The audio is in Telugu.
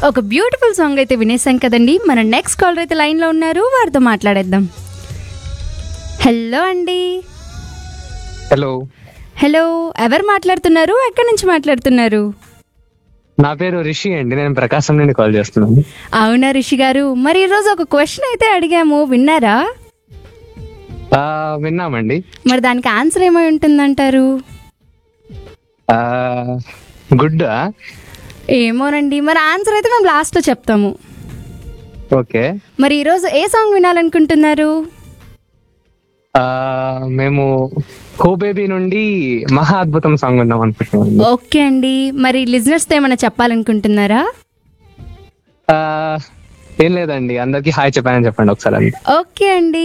ఒక బ్యూటిఫుల్ సాంగ్ అయితే వినేసాం కదండి మన నెక్స్ట్ కాలర్ అయితే లైన్లో ఉన్నారు వారితో మాట్లాడేద్దాం హలో అండి హలో హలో ఎవరు మాట్లాడుతున్నారు ఎక్కడి నుంచి మాట్లాడుతున్నారు నా పేరు రిషి అండి నేను ప్రకాశం నుండి కాల్ చేస్తున్నాను అవునా రిషి గారు మరి ఈరోజు ఒక క్వశ్చన్ అయితే అడిగాము విన్నారా ఆ, విన్నామండి మరి దానికి ఆన్సర్ ఏమై ఉంటుందంటారు ఆ, గుడ్ ఏమోనండి మరి ఆన్సర్ అయితే మేము లాస్ట్లో చెప్తాము ఓకే మరి ఈరోజు ఏ సాంగ్ వినాలనుకుంటున్నారు ఆ, మేము కో బేబీ నుండి మహా అద్భుతం సాంగ్ విన్నాం అనుకుంటున్నాం ఓకే అండి మరి లిజనర్స్తో ఏమైనా చెప్పాలనుకుంటున్నారా ఆ, ఏం లేదండి అందరికి హాయ్ చెప్పానని చెప్పండి ఒకసారి అంతే ఓకే అండి